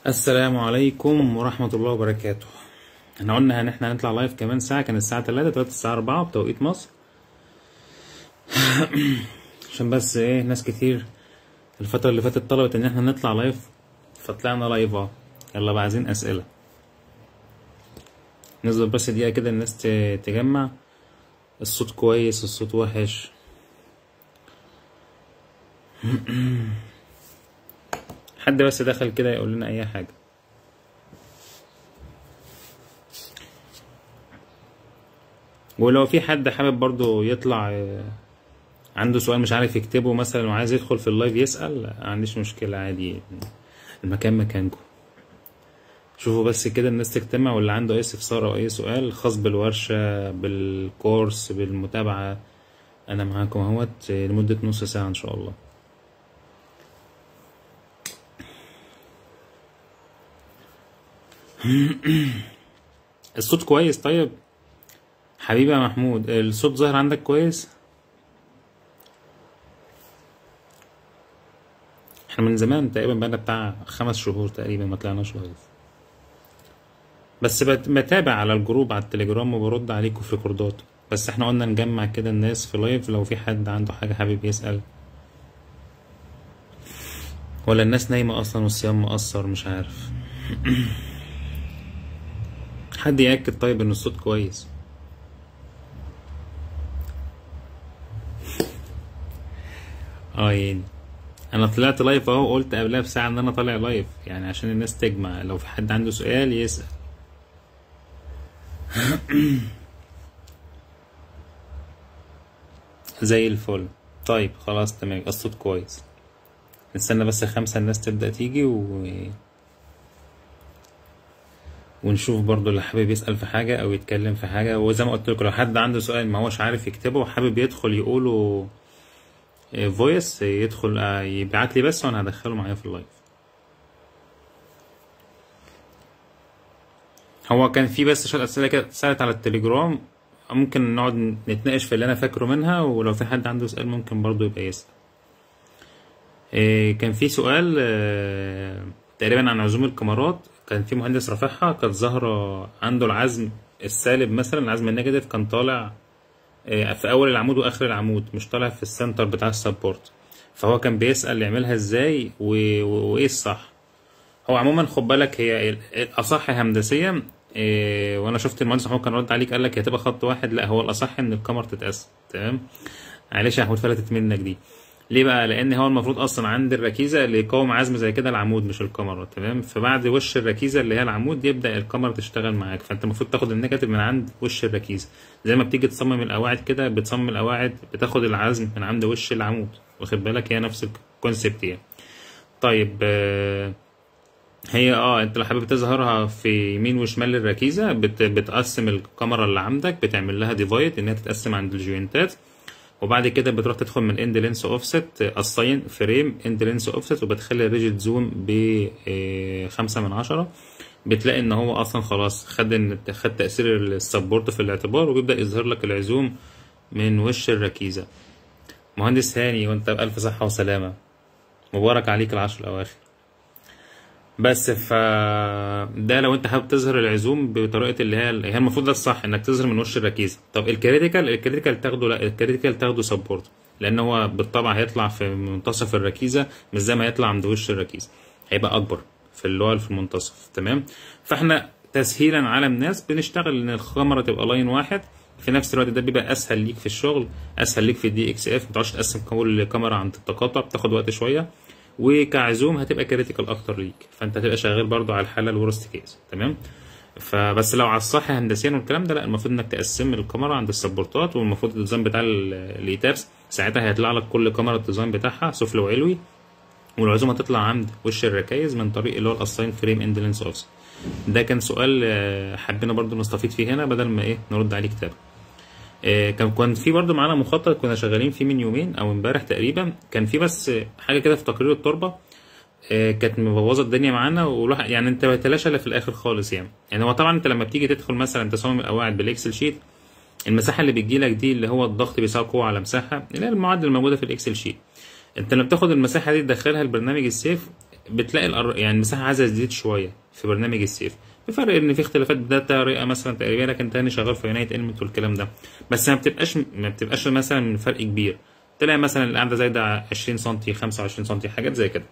السلام عليكم ورحمة الله وبركاته احنا قلنا ان احنا هنطلع لايف كمان ساعة كان الساعة 3 دلوقتي الساعة 4 بتوقيت مصر عشان بس ايه ناس كتير الفترة اللي فاتت طلبت ان احنا نطلع لايف فطلعنا لايف اه يلا بقى عايزين اسئلة نصبر بس دقيقة كده الناس ت- تجمع الصوت كويس الصوت وحش حد بس دخل كده يقول لنا اي حاجة ولو في حد حابب برضو يطلع آه، عنده سؤال مش عارف يكتبه مثلا وعايز يدخل في اللايف يسأل ما عنديش مشكلة عادي المكان مكانكم شوفوا بس كده الناس تجتمع واللي عنده اي استفسار او اي سؤال خاص بالورشة بالكورس بالمتابعة انا معاكم اهوت آه، لمدة نص ساعة ان شاء الله الصوت كويس طيب حبيبي يا محمود الصوت ظاهر عندك كويس احنا من زمان تقريبا بقالنا بتاع خمس شهور تقريبا ما طلعناش لايف بس بت- بتابع على الجروب على التليجرام وبرد عليكم في ريكوردات بس احنا قلنا نجمع كده الناس في لايف لو في حد عنده حاجة حابب يسأل ولا الناس نايمة أصلا والصيام مقصر مش عارف حد يأكد طيب إن الصوت كويس اه يعني انا طلعت لايف اهو قلت قبلها بساعة ان انا طالع لايف يعني عشان الناس تجمع لو في حد عنده سؤال يسأل زي الفل طيب خلاص تمام يبقى الصوت كويس نستنى بس خمسة الناس تبدأ تيجي و... ونشوف برضو اللي حابب يسأل في حاجة أو يتكلم في حاجة وزي ما قلت لكم لو حد عنده سؤال ما هوش عارف يكتبه وحابب يدخل يقوله فويس يدخل آه، يبعت لي بس وأنا هدخله معايا في اللايف هو كان في بس شوية أسئلة كده اتسألت على التليجرام ممكن نقعد نتناقش في اللي أنا فاكره منها ولو في حد عنده سؤال ممكن برضو يبقى يسأل إيه، كان في سؤال آه، تقريبا عن عزوم الكاميرات كان في مهندس رافعها كانت ظاهرة عنده العزم السالب مثلا العزم النيجاتيف كان طالع آه، في أول العمود وآخر العمود مش طالع في السنتر بتاع السبورت فهو كان بيسأل يعملها ازاي و- و- وايه الصح هو عموما خد بالك هي ال- الأصح هندسيا إيه وانا شفت المهندس محمود كان رد عليك قال لك هي تبقى خط واحد لا هو الأصح ان الكاميرا تتقسم تمام معلش يا محمود فلتت منك دي ليه بقى لان هو المفروض اصلا عند الركيزه اللي يقاوم عزم زي كده العمود مش الكاميرا تمام فبعد وش الركيزه اللي هي العمود يبدا الكاميرا تشتغل معاك فانت المفروض تاخد النيجاتيف من عند وش الركيزه زي ما بتيجي تصمم القواعد كده بتصمم القواعد بتاخد العزم من عند وش العمود واخد بالك هي نفس الكونسيبت يعني طيب آه، هي اه انت لو حابب تظهرها في يمين وشمال الركيزه بت بتقسم الكاميرا اللي عندك بتعمل لها ديفايد انها تتقسم عند الجوينتات وبعد كده بتروح تدخل من اند لينس اوفست اساين فريم اند لينس اوفست وبتخلي الريجيد زوم ب آه، خمسة من عشرة بتلاقي ان هو اصلا خلاص خد ان خد تاثير السبورت في الاعتبار وبيبدا يظهر لك العزوم من وش الركيزه مهندس هاني وانت بألف صحة وسلامة مبارك عليك العشر الأواخر بس ف ده لو انت حابب تظهر العزوم بطريقه اللي هي هي المفروض ده الصح انك تظهر من وش الركيزه طب الكريتيكال الكريتيكال تاخده لا الكريتيكال تاخده سبورت لان هو بالطبع هيطلع في منتصف الركيزه مش زي ما يطلع عند وش الركيزه هيبقى اكبر في اللي هو في المنتصف تمام فاحنا تسهيلا على الناس بنشتغل ان الكاميرا تبقى لاين واحد في نفس الوقت ده بيبقى اسهل ليك في الشغل اسهل ليك في الدي اكس اف ما تقعدش تقسم كل كاميرا عند التقاطع بتاخد وقت شويه وكعزوم هتبقى كريتيكال اكتر ليك فانت هتبقى شغال برضو على الحاله الورست كيس تمام فبس لو على الصح هندسيا والكلام ده لا المفروض انك تقسم الكاميرا عند السبورتات والمفروض الديزاين بتاع ال- الايتابس ساعتها هيطلع لك كل كاميرا الديزاين بتاعها سفلي وعلوي والعزومه تطلع عند وش الركايز من طريق اللي هو الاساين فريم اند لينس اوفس ده كان سؤال آه، حبينا برضو نستفيد فيه هنا بدل ما ايه نرد عليه كتاب آه، كان كان في برضو معانا مخطط كنا شغالين فيه من يومين او امبارح تقريبا كان في بس حاجه كده في تقرير التربه آه، كانت مبوظه الدنيا معانا والواحد يعني انت بتلاشى الا في الاخر خالص يعني يعني هو طبعا انت لما بتيجي تدخل مثلا تصمم القواعد بالاكسل شيت المساحه اللي بتجيلك دي اللي هو الضغط بيساوي قوه على مساحه اللي هي المعادله الموجوده في الاكسل شيت انت لما بتاخد المساحه دي تدخلها البرنامج السيف بتلاقي الأر- يعني المساحه عايزه تزيد شويه في برنامج السيف بفرق ان في اختلافات ده طريقه مثلا تقريبا لكن تاني شغال في يونايت المنت والكلام ده بس ما بتبقاش ما بتبقاش مثلا فرق كبير تلاقي مثلا القعده زايده 20 سم 25 سم حاجات زي كده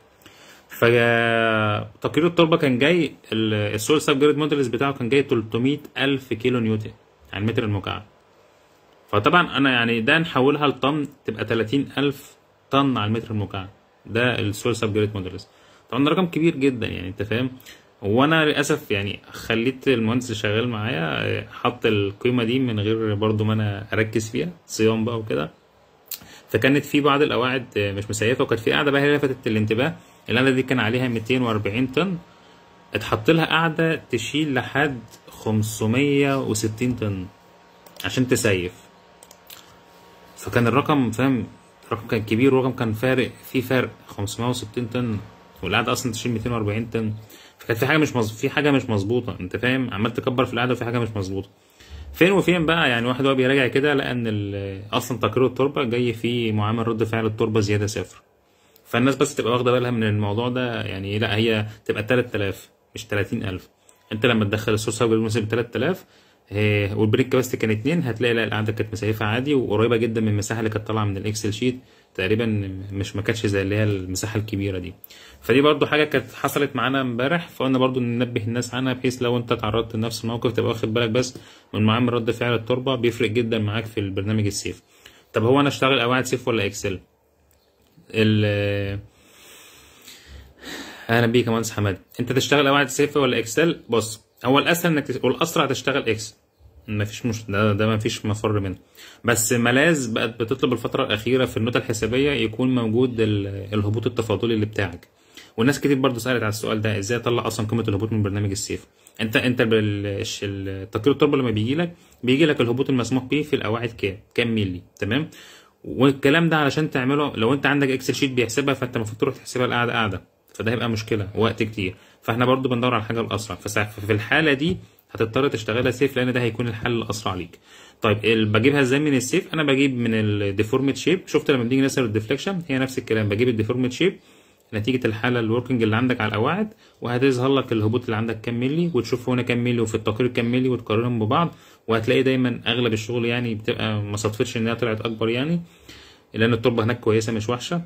فتقرير التربه كان جاي ال- السول ساب جريد موديلز بتاعه كان جاي 300 الف كيلو نيوتن على المتر المكعب فطبعا انا يعني ده نحولها لطن تبقى 30 الف طن على المتر المكعب ده السول ساب جريد موديلز طبعا ده رقم كبير جدا يعني انت فاهم وانا للاسف يعني خليت المهندس اللي شغال معايا آه، حط القيمه دي من غير برضو ما انا اركز فيها صيام بقى وكده فكانت في بعض القواعد آه، مش مسيفه وكانت في قاعده بقى هي لفتت الانتباه القاعده دي كان عليها 240 طن اتحط لها قاعده تشيل لحد 560 طن عشان تسيف فكان الرقم فاهم الرقم كان كبير والرقم كان فارق في فرق 560 طن والقعده اصلا تشيل 240 طن فكانت في حاجه مش مظبوطه في حاجه مش مظبوطه انت فاهم عمال تكبر في القعده وفي حاجه مش مظبوطه فين وفين بقى يعني واحد وهو بيراجع كده لقى ان ال- اصلا تقرير التربه جاي فيه معامل رد فعل التربه زياده صفر فالناس بس تبقى واخده بالها من الموضوع ده يعني لا هي تبقى 3000 مش 30000 انت لما تدخل السورس هاب الموسم 3000 إيه، والبريك كاباسيتي كان 2 هتلاقي لا القعده كانت مسيفه عادي وقريبه جدا من المساحه اللي كانت طالعه من الاكسل شيت تقريبا مش ما كانتش زي اللي هي المساحه الكبيره دي فدي برضو حاجه كانت حصلت معانا امبارح فقلنا برضو ننبه الناس عنها بحيث لو انت تعرضت لنفس الموقف تبقى واخد بالك بس من معامل رد فعل التربه بيفرق جدا معاك في البرنامج السيف طب هو انا اشتغل قواعد سيف ولا اكسل ال اهلا بيك يا مهندس حماد انت تشتغل قواعد سيف ولا اكسل بص هو الاسهل انك تس... والاسرع تشتغل اكسل مفيش مش ده, ده مفيش مفر منه بس ملاذ بقت بتطلب الفتره الاخيره في النوتة الحسابيه يكون موجود ال... الهبوط التفاضلي اللي بتاعك والناس كتير برضو سالت على السؤال ده ازاي اطلع اصلا قيمه الهبوط من برنامج السيف انت انت بال- الش- التقرير التربه لما بيجي لك بيجي لك الهبوط المسموح به في القواعد كام كام ملي تمام والكلام ده علشان تعمله لو انت عندك اكسل شيت بيحسبها فانت المفروض تروح تحسبها القعده قاعده فده هيبقى مشكله وقت كتير فاحنا برضو بندور على الحاجه الاسرع فسا- ففي الحاله دي هتضطر تشتغلها سيف لان ده هيكون الحل الاسرع ليك طيب ال- بجيبها ازاي من السيف انا بجيب من الديفورميت شيب شفت لما بنيجي نسال الديفليكشن هي نفس الكلام بجيب الديفورميت شيب نتيجة الحالة الوركينج اللي عندك على القواعد وهتظهر لك الهبوط اللي عندك كام ملي وتشوف هنا كام ملي وفي التقرير كام ملي وتقارنهم ببعض وهتلاقي دايما اغلب الشغل يعني بتبقى ما صدفتش انها طلعت اكبر يعني لان التربة هناك كويسة مش وحشة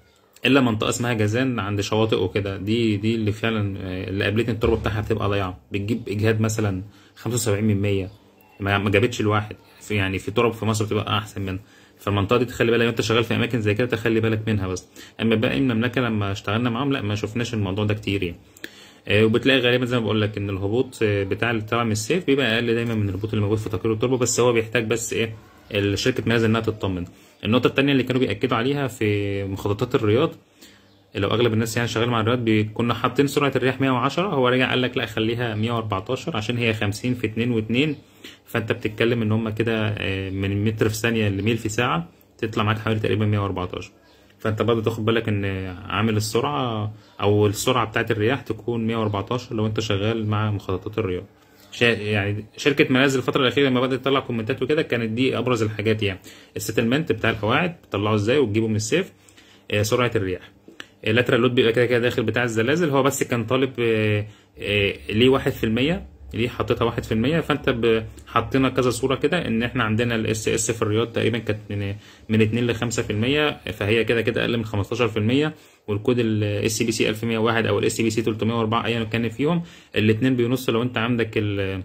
الا منطقه اسمها جازان عند شواطئ وكده دي دي اللي فعلا آه، اللي قابلتني التربه بتاعها بتبقى ضايعه بتجيب اجهاد مثلا 75 من 100 ما ما جابتش الواحد في يعني في ترب في مصر بتبقى احسن منها فالمنطقه دي تخلي بالك لو انت شغال في اماكن زي كده تخلي بالك منها بس اما باقي المملكه لما اشتغلنا معاهم لا ما شفناش الموضوع ده كتير يعني آه، وبتلاقي غالبا زي ما بقول لك ان الهبوط آه، بتاع اللي طالع من السيف بيبقى اقل دايما من الهبوط اللي موجود في تقرير التربه بس هو بيحتاج بس ايه الشركه ميزه انها تطمن النقطه الثانيه اللي كانوا بياكدوا عليها في مخططات الرياض لو اغلب الناس يعني شغال مع الرياض بي- كنا حاطين سرعه الرياح 110 هو رجع قال لك لا خليها 114 عشان هي 50 في 2 و2 فانت بتتكلم ان هم كده آه، من متر في ثانيه لميل في ساعه تطلع معاك حوالي تقريبا 114 فانت برضه تاخد بالك ان عامل السرعه او السرعه بتاعت الرياح تكون 114 لو انت شغال مع مخططات الرياض شا- يعني شركه منازل الفتره الاخيره لما بدات تطلع كومنتات وكده كانت دي ابرز الحاجات يعني السيتلمنت بتاع القواعد بتطلعه ازاي وتجيبه من السيف آه، سرعه الرياح اللاترال لود بيبقى كده كده داخل بتاع الزلازل هو بس كان طالب آه، آه، ليه واحد في المية ليه حطيتها واحد في المية فانت ب- حطينا كذا صورة كده ان احنا عندنا الاس اس في الرياض تقريبا كانت من من 2 ل 5% فهي كده كده اقل من 15% والكود الاس سي بي سي 1101 او الاس سي بي سي 304 ايا كان فيهم الاثنين بينصوا لو انت عندك ال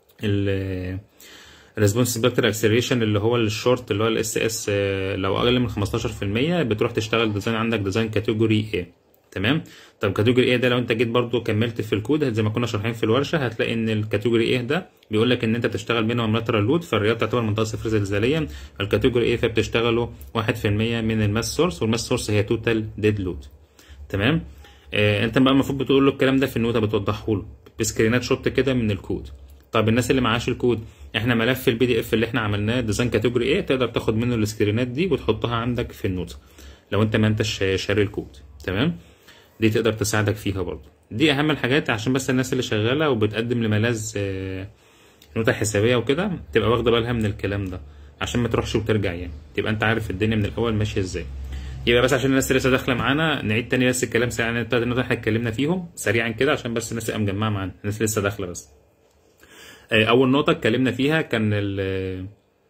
ال الريسبونس سبكتر اكسلريشن اللي هو الشورت اللي هو الاس اس لو اقل من 15% بتروح تشتغل ديزاين عندك ديزاين كاتيجوري A تمام طب كاتيجوري A ده لو انت جيت برضو كملت في الكود زي ما كنا شارحين في الورشه هتلاقي ان الكاتيجوري A ده بيقول لك ان انت بتشتغل مينيمم لاترال لود فالرياض تعتبر منطقه صفر زلزاليا الكاتيجوري A فبتشتغلوا 1% من الماس سورس والماس سورس هي توتال ديد لود تمام آه انت بقى المفروض بتقول له الكلام ده في النوتة بتوضحه له بسكرينات شوت كده من الكود طب الناس اللي معاش الكود احنا ملف البي دي اف اللي احنا عملناه ديزاين كاتيجوري ايه تقدر تاخد منه السكرينات دي وتحطها عندك في النوتة لو انت ما انتش شاري الكود تمام دي تقدر تساعدك فيها برضه دي اهم الحاجات عشان بس الناس اللي شغاله وبتقدم لملاذ آه، نوتة حسابيه وكده تبقى واخده بالها من الكلام ده عشان ما تروحش وترجع يعني تبقى انت عارف الدنيا من الاول ماشيه ازاي يبقى بس عشان الناس اللي لسه داخله معانا نعيد تاني بس الكلام سريعا عن الثلاث نقط اللي احنا اتكلمنا فيهم سريعا كده عشان بس الناس تبقى مجمعه معانا الناس اللي لسه داخله بس آه، اول نقطه اتكلمنا فيها كان ال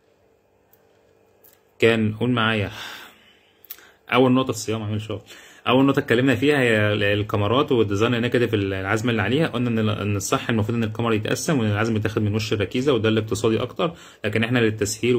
كان قول معايا اول نقطه الصيام عامل شغل اول نقطه اتكلمنا فيها هي ال- الكاميرات والديزاين النيجاتيف العزم اللي عليها قلنا ان ان الصح المفروض ان الكاميرا يتقسم وان العزم يتاخد من وش الركيزه وده الاقتصادي اكتر لكن احنا للتسهيل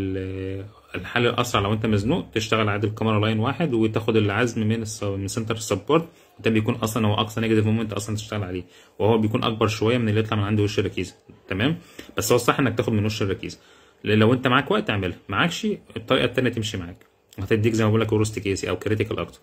وللحل الاسرع لو انت مزنوق تشتغل عادي الكاميرا لاين واحد وتاخد العزم من الس- من سنتر السبورت ده بيكون اصلا هو اقصى نيجاتيف مومنت اصلا تشتغل عليه وهو بيكون اكبر شويه من اللي يطلع من عند وش الركيزه تمام بس هو الصح انك تاخد من وش الركيزه لو انت معاك وقت اعملها معاكش الطريقه التانيه تمشي معاك هتديك زي ما بقول لك ورست كيسي او كريتيكال اكتر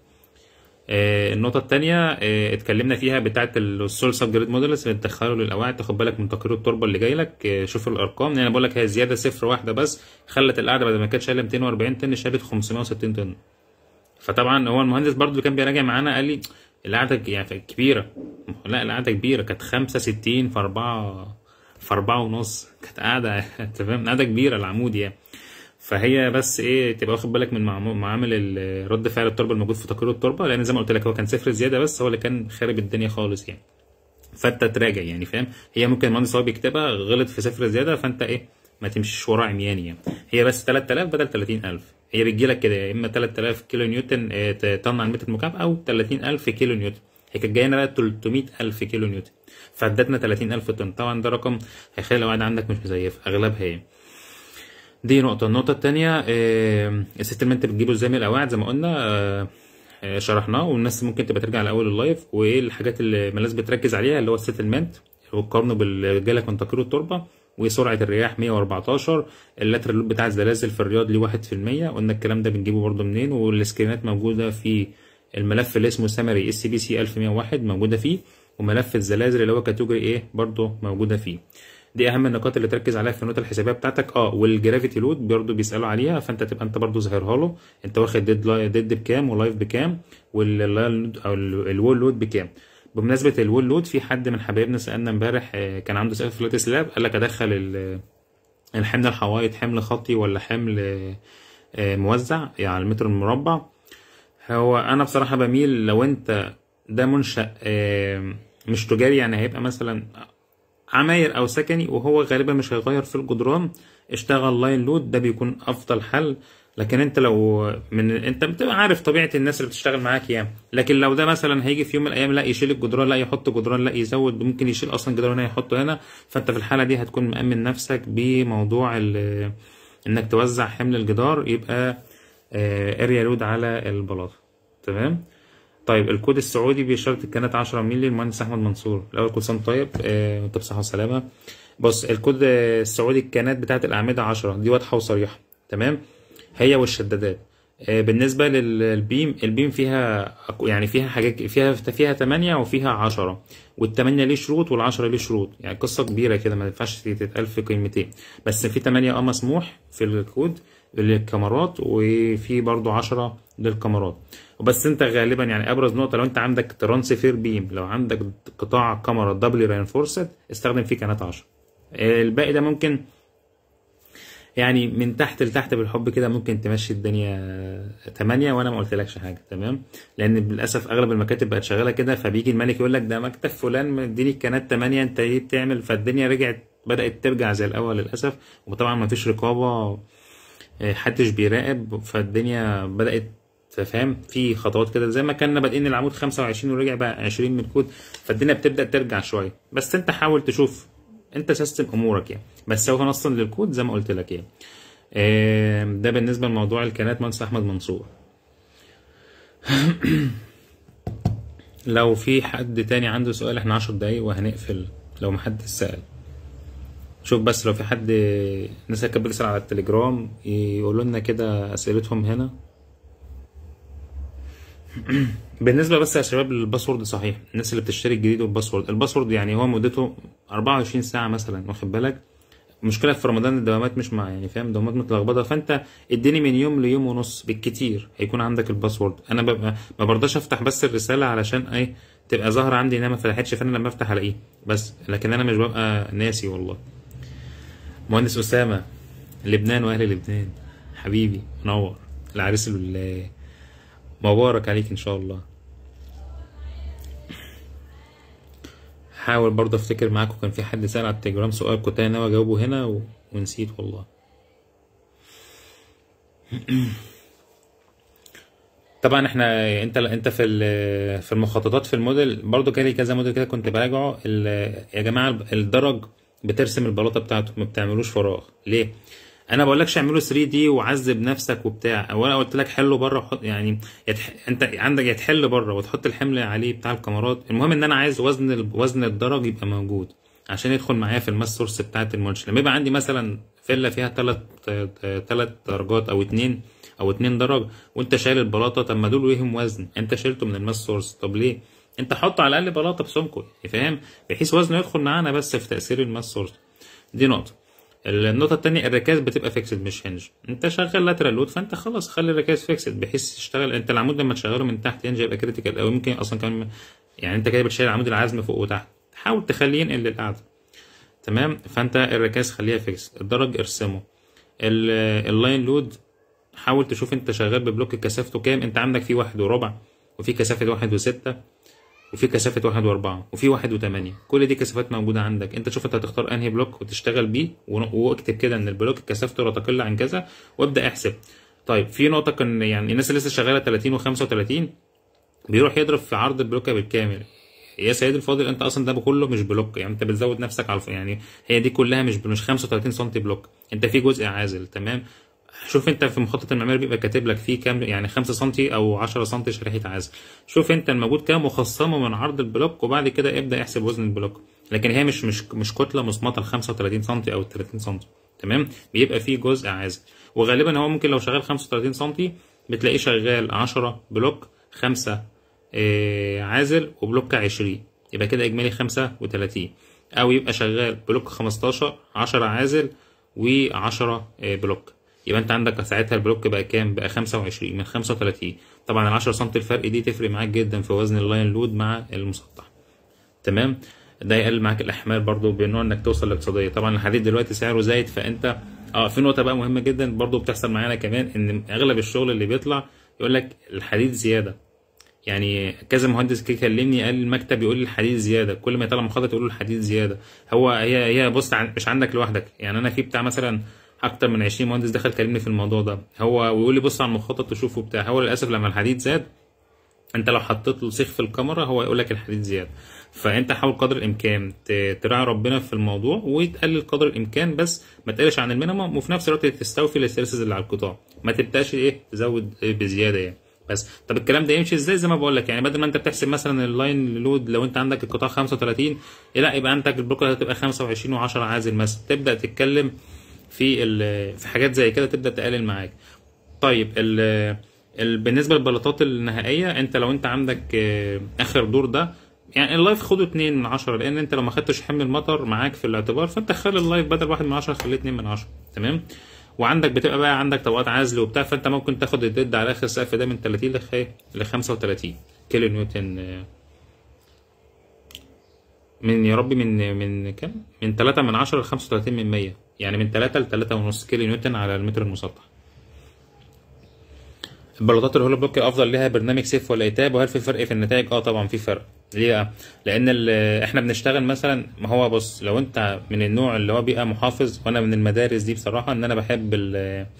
آه، النقطة التانية آه، اتكلمنا فيها بتاعة السول سب جريد موديلز اللي تدخله للقواعد تاخد بالك من تقرير التربة اللي جاي لك آه، شوف الأرقام لأن أنا بقول لك هي زيادة صفر واحدة بس خلت القاعدة بدل ما كانت شايلة 240 طن شالت 560 طن فطبعا هو المهندس برضو اللي كان بيراجع معانا قال لي القعدة يعني كبيرة لا القعدة كبيرة كانت 65 في 4 في 4 ونص كانت قاعدة انت فاهم قاعدة كبيرة العمود يعني فهي بس ايه تبقى واخد بالك من معمو- معامل ال- رد فعل التربه الموجود في تقرير التربه لان زي ما قلت لك هو كان صفر زياده بس هو اللي كان خارب الدنيا خالص يعني فانت تراجع يعني فاهم هي ممكن المهندس هو بيكتبها غلط في صفر زياده فانت ايه ما تمشيش وراه عمياني يعني هي بس 3000 بدل 30000 هي بتجي لك كده يا اما 3000 كيلو نيوتن آه، ت- طن على المتر مكعب او 30000 كيلو نيوتن هي كانت جايه لنا بقى 300000 كيلو نيوتن فادتنا 30000 طن طبعا ده رقم هيخلي القواعد عندك مش مزيفه اغلبها يعني دي نقطة النقطة التانية آه، السيتلمنت بتجيبه ازاي من القواعد زي ما قلنا آه، آه، شرحناه والناس ممكن تبقى ترجع لأول اللايف وايه الحاجات اللي الناس بتركز عليها اللي هو السيتلمنت وتقارنه بالجالك من تقرير التربة وسرعة الرياح 114 اللاترال لوب بتاع الزلازل في الرياض ليه 1% قلنا الكلام ده بنجيبه برضه منين والسكرينات موجودة في الملف اللي اسمه سمري اس بي سي 1101 موجودة فيه وملف الزلازل اللي هو كاتيجوري ايه برضه موجودة فيه دي اهم النقاط اللي تركز عليها في النوتة الحسابيه بتاعتك اه والجرافيتي لود برضه بيسالوا عليها فانت تبقى انت برضه ظاهرها له انت واخد ديد لاي ديد بكام ولايف بكام واللاين او الوول لود بكام بمناسبه الوول لود في حد من حبايبنا سالنا امبارح آه، كان عنده سؤال في لاتس لاب قال لك ادخل ال- الحمل الحوائط حمل خطي ولا حمل آه، موزع يعني على المتر المربع هو انا بصراحه بميل لو انت ده منشأ آه، مش تجاري يعني هيبقى مثلا عماير او سكني وهو غالبا مش هيغير في الجدران اشتغل لاين لود ده بيكون افضل حل لكن انت لو من انت بتبقى عارف طبيعه الناس اللي بتشتغل معاك يعني لكن لو ده مثلا هيجي في يوم من الايام لا يشيل الجدران لا يحط جدران لا يزود ممكن يشيل اصلا جدران هنا يحطه هنا فانت في الحاله دي هتكون مأمن نفسك بموضوع ال- انك توزع حمل الجدار يبقى اريا لود على البلاطه تمام طيب الكود السعودي بيشترط الكانات 10 مللي المهندس احمد منصور الاول كل سنه وأنت طيب آه، وانت بصحه وسلامه بص الكود آه، السعودي الكانات بتاعت الاعمده 10 دي واضحه وصريحه تمام هي والشدادات آه، بالنسبه للبيم البيم فيها أك- يعني فيها حاجات فيها فيها 8 وفيها 10 والثمانية ليه شروط وال10 ليه شروط يعني قصه كبيره كده ما ينفعش تتقال في كلمتين بس في 8 اه مسموح في الكود للكاميرات وفي برضو 10 للكاميرات وبس انت غالبا يعني ابرز نقطه لو انت عندك ترانسفير بيم لو عندك قطاع كاميرا دبل رينفورسد استخدم فيه كانات 10 الباقي ده ممكن يعني من تحت لتحت بالحب كده ممكن تمشي الدنيا 8 وانا ما قلتلكش حاجه تمام لان للاسف اغلب المكاتب بقت شغاله كده فبيجي الملك يقول لك ده مكتب فلان مديني الكانات 8 انت ايه بتعمل فالدنيا رجعت بدات ترجع زي الاول للاسف وطبعا ما فيش رقابه آه، حدش بيراقب فالدنيا بدات فاهم في خطوات كده زي ما كنا بادئين العمود 25 ورجع بقى 20 من الكود فالدنيا بتبدا ترجع شويه بس انت حاول تشوف انت سيستم امورك يعني بس سوف نصل للكود زي ما قلت لك يعني آه، ده بالنسبه لموضوع الكانات مهندس احمد منصور لو في حد تاني عنده سؤال احنا 10 دقايق وهنقفل لو محدش سأل شوف بس لو في حد الناس اللي كانت بتسأل على التليجرام يقولوا لنا كده أسئلتهم هنا بالنسبة بس يا شباب للباسورد صحيح الناس اللي بتشتري الجديد والباسورد الباسورد يعني هو مدته 24 ساعة مثلا واخد بالك المشكلة في رمضان الدوامات مش مع يعني فاهم دوامات متلخبطة فانت اديني من يوم ليوم ونص بالكتير هيكون عندك الباسورد انا ببقى ما برضاش افتح بس الرسالة علشان ايه تبقى ظاهرة عندي انها ما فتحتش فانا لما افتح الاقيه بس لكن انا مش ببقى ناسي والله مهندس أسامة لبنان وأهل لبنان حبيبي منور العريس ال- مبارك عليك ان شاء الله حاول برضه افتكر معاكم كان في حد سأل على التليجرام سؤال كنت انا ناوي اجاوبه هنا و... ونسيت والله طبعا احنا انت انت في ال- في المخططات في الموديل برضو جالي كذا موديل كده كنت براجعه ال- يا جماعه الدرج بترسم البلاطه بتاعته ما بتعملوش فراغ ليه انا بقول لكش اعمله 3 دي وعذب نفسك وبتاع وانا قلت لك حله بره وحط يعني يتح... انت عندك يا تحل بره وتحط الحمل عليه بتاع الكاميرات المهم ان انا عايز وزن ال- وزن الدرج يبقى موجود عشان يدخل معايا في الماس سورس بتاعت المولش لما يبقى عندي مثلا فيلا فيها ثلاث ثلاث درجات او اتنين او اتنين درج وانت شايل البلاطه طب ما دول ليهم وزن انت شيلته من الماس سورس طب ليه انت حط على الاقل بلاطه بسمكه فاهم بحيث وزنه يدخل معانا بس في تاثير الماس سورس دي نقطه النقطة التانية الركاز بتبقى فيكسد مش هنج انت شغال لاترال لود فانت خلاص خلي الركاز فيكسد بحيث تشتغل انت العمود لما تشغله من تحت ينجي يبقى كريتيكال او يمكن اصلا كمان يعني انت كده بتشيل عمود العزم فوق وتحت حاول تخليه ينقل للقعدة تمام فانت الركاز خليها فيكس الدرج ارسمه ال- اللاين لود حاول تشوف انت شغال ببلوك كثافته كام انت عندك فيه واحد وربع وفي كثافة واحد وستة وفي كثافة واحد وأربعة وفي واحد وتمانية كل دي كثافات موجودة عندك انت شوف انت هتختار انهي بلوك وتشتغل بيه ون- واكتب كده ان البلوك كثافته لا تقل عن كذا وابدأ احسب طيب في نقطة كان يعني الناس اللي لسه شغالة 30 و35 بيروح يضرب في عرض البلوكة بالكامل يا سيدي الفاضل انت اصلا ده كله مش بلوك يعني انت بتزود نفسك على الف- يعني هي دي كلها مش مش 35 سم بلوك انت في جزء عازل تمام شوف انت في مخطط المعماري بيبقى كاتب لك فيه كام يعني 5 سم او 10 سم شريحه عازل شوف انت الموجود كام وخصمه من عرض البلوك وبعد كده ابدا احسب وزن البلوك لكن هي مش مش مش كتله مصمطه ل 35 سم او 30 سم تمام بيبقى فيه جزء عازل وغالبا هو ممكن لو شغال 35 سم بتلاقيه شغال 10 بلوك 5 آه، عازل وبلوك 20 يبقى كده اجمالي 35 او يبقى شغال بلوك 15 10 عازل و10 بلوك يبقى انت عندك ساعتها البلوك بقى كام بقى 25 من 35 طبعا ال 10 سم الفرق دي تفرق معاك جدا في وزن اللاين لود مع المسطح تمام ده يقلل معاك الاحمال برضو بنوع انك توصل لاقتصاديه طبعا الحديد دلوقتي سعره زايد فانت اه في نقطه بقى مهمه جدا برضو بتحصل معانا كمان ان اغلب الشغل اللي بيطلع يقول لك الحديد زياده يعني كذا مهندس كده كلمني قال المكتب يقول لي الحديد زياده كل ما يطلع مخطط يقول له الحديد زياده هو هي هي بص عن- مش عندك لوحدك يعني انا في بتاع مثلا اكتر من 20 مهندس دخل كلمني في الموضوع ده هو ويقول لي بص على المخطط وشوفه بتاع هو للاسف لما الحديد زاد انت لو حطيت له سيخ في الكاميرا هو يقول لك الحديد زياده فانت حاول قدر الامكان ت- تراعي ربنا في الموضوع وتقلل قدر الامكان بس ما تقلش عن المينيمم وفي نفس الوقت تستوفي الاسترسز اللي على القطاع ما تبداش ايه تزود إيه بزياده يعني بس طب الكلام ده يمشي ازاي زي ما بقول لك يعني بدل ما انت بتحسب مثلا اللاين لود لو انت عندك القطاع 35 لا يبقى عندك البلوك هتبقى 25 و10 عازل مثلا تبدا تتكلم في ال- في حاجات زي كده تبدا تقلل معاك طيب ال ال بالنسبه للبلاطات النهائيه انت لو انت عندك آه، اخر دور ده يعني اللايف خده 2 من 10 لان انت لو ما خدتش حمل المطر معاك في الاعتبار فانت خلي اللايف بدل 1 من 10 خليه 2 من 10 تمام وعندك بتبقى بقى عندك طبقات عزل وبتاع فانت ممكن تاخد الديد على اخر السقف ده من 30 لخ ل 35 كيلو نيوتن آه، من يا ربي من من كام؟ من 3 من 10 ل 35 من 100 يعني من 3 ل 3 ونص كيلو نيوتن على المتر المسطح البلاطات الهولو بلوك الافضل ليها برنامج سيف ولا ايتاب وهل في فرق في النتائج اه طبعا في فرق ليه بقى لان ال- احنا بنشتغل مثلا ما هو بص لو انت من النوع اللي هو بيبقى محافظ وانا من المدارس دي بصراحه ان انا بحب ال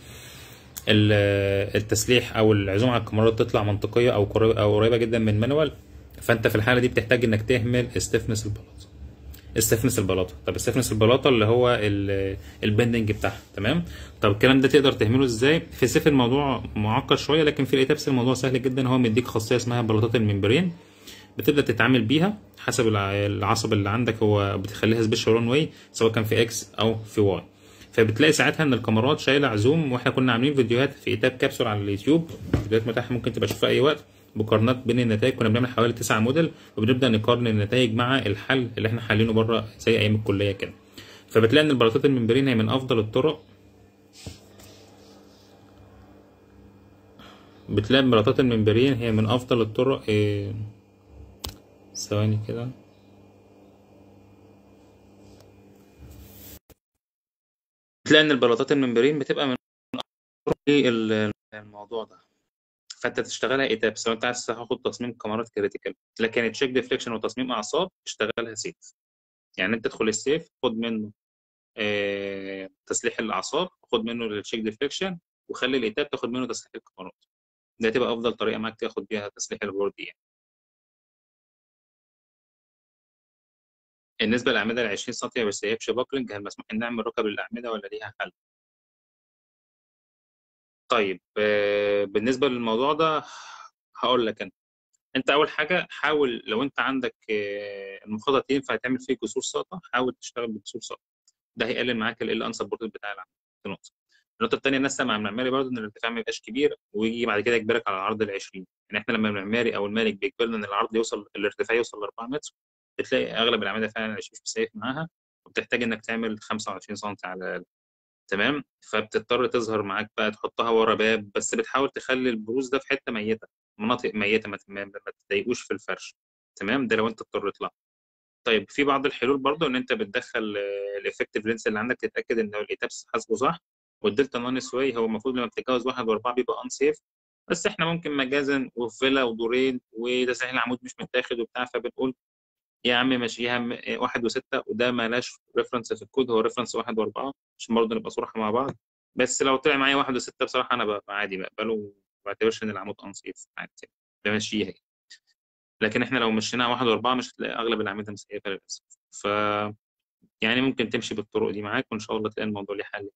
ال- التسليح او العزوم على الكاميرات تطلع منطقيه او قريبه او قريبه جدا من مانوال فانت في الحاله دي بتحتاج انك تهمل استفنس البلاطه استفنس البلاطه طب استفنس البلاطه اللي هو ال- البندنج بتاعها تمام طب الكلام ده تقدر تعمله ازاي في سيف الموضوع معقد شويه لكن في الايتابس الموضوع سهل جدا هو مديك خاصيه اسمها بلاطات الممبرين بتبدا تتعامل بيها حسب الع- العصب اللي عندك هو بتخليها سبيشال رون واي سواء كان في اكس او في واي فبتلاقي ساعتها ان الكاميرات شايله عزوم واحنا كنا عاملين فيديوهات في ايتاب كابسول على اليوتيوب فيديوهات متاحه ممكن تبقى تشوفها اي وقت مقارنات بين النتائج كنا بنعمل حوالي تسعة موديل وبنبدا نقارن النتائج مع الحل اللي احنا حالينه بره زي ايام الكليه كده فبتلاقي ان البلاطات الممبرين هي من افضل الطرق بتلاقي بلاطات الممبرين هي من افضل الطرق إيه، ثواني كده بتلاقي ان البلاطات الممبرين بتبقى من افضل ال- الموضوع ده فانت تشتغلها ايتابس لو انت عايز تاخد تصميم كاميرات كريتيكال لكن تشيك ديفليكشن وتصميم اعصاب اشتغلها سيف يعني انت تدخل السيف خد منه آه تسليح الاعصاب خد منه التشيك ديفليكشن وخلي الايتاب تاخد منه تسليح الكاميرات ده تبقى افضل طريقه معاك تاخد بيها تسليح البورد يعني بالنسبه للاعمده ال 20 سم ما بيستهيفش باكلينج هل مسموح ان نعمل ركب الاعمده ولا ليها حل؟ طيب آه، بالنسبه للموضوع ده هقول لك انا انت اول حاجه حاول لو انت عندك آه، المخطط ينفع تعمل فيه كسور ساقطه حاول تشتغل بكسور ساقطه ده هيقلل معاك ال انسبورتد بتاع العمود دي نقطه النقطه الثانيه الناس مع المعماري برضه ان الارتفاع ما يبقاش كبير ويجي بعد كده يجبرك على العرض ال 20 يعني احنا لما المعماري او المالك بيجبرنا ان العرض يوصل الارتفاع يوصل ل 4 متر بتلاقي اغلب الاعمده فعلا مش مسيف معاها وبتحتاج انك تعمل 25 سم على الاقل تمام فبتضطر تظهر معاك بقى تحطها ورا باب بس بتحاول تخلي البروز ده في حته ميته مناطق ميته ما ما تضايقوش في الفرش تمام ده لو انت اضطريت لها طيب في بعض الحلول برضو ان انت بتدخل الافكتيف لينس اللي عندك تتاكد ان الايتابس حاسبه صح والدلتا نون سواي هو المفروض لما بتتجاوز واحد واربعه بيبقى انسيف بس احنا ممكن مجازا وفي فيلا ودورين وتسليح العمود مش متاخد وبتاع فبنقول يا عم ماشيها واحد وستة وده مالهاش ريفرنس في الكود هو ريفرنس واحد وأربعة عشان برضه نبقى صراحة مع بعض بس لو طلع معايا واحد وستة بصراحة أنا بقى عادي بقبله وما بعتبرش إن العمود أنصيف عادي بمشيها لكن إحنا لو مشيناها واحد وأربعة مش هتلاقي أغلب الأعمدة مسيفة للأسف ف يعني ممكن تمشي بالطرق دي معاك وإن شاء الله تلاقي الموضوع ليه حل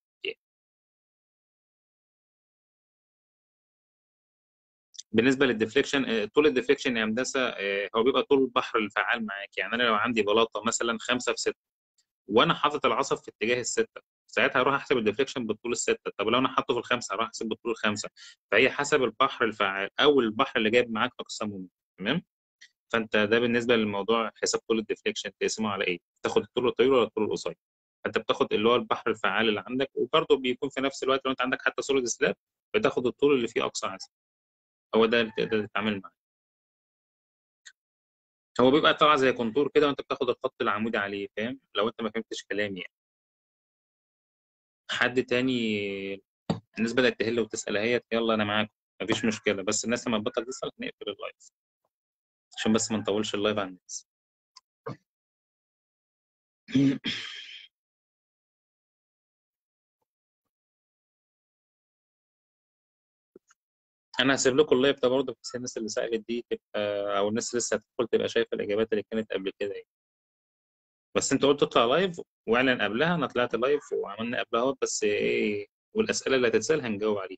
بالنسبه للديفليكشن آه، طول الديفليكشن يا هندسه آه، هو بيبقى طول البحر الفعال معاك يعني انا لو عندي بلاطه مثلا 5 في 6 وانا حاطط العصب في اتجاه السته ساعتها هروح احسب الديفليكشن بالطول السته طب لو انا حاطه في الخمسه هروح احسب بالطول الخمسه فهي حسب البحر الفعال او البحر اللي جايب معاك اقصى مومنت تمام فانت ده بالنسبه للموضوع حساب طول الديفليكشن تقسمه على ايه تاخد الطول الطويل ولا الطول القصير انت بتاخد اللي هو البحر الفعال اللي عندك وبرضه بيكون في نفس الوقت لو انت عندك حتى سوليد سلاب بتاخد الطول اللي فيه اقصى عزم هو ده اللي تقدر تتعامل معاه هو بيبقى طبعا زي كونتور كده وانت بتاخد الخط العمودي عليه فاهم لو انت ما فهمتش كلامي يعني حد تاني الناس بدأت تهل وتسأل اهيت يلا انا معاكم مفيش مشكلة بس الناس لما تبطل تسأل نقفل اللايف عشان بس ما نطولش اللايف على الناس انا هسيب لكم اللايف ده برضه بحيث الناس اللي سالت دي تبقى او الناس اللي لسه هتدخل تبقى شايفه الاجابات اللي كانت قبل كده يعني بس انت قلت تطلع لايف واعلن قبلها انا طلعت لايف وعملنا قبلها بس ايه والاسئله اللي هتتسال هنجاوب عليها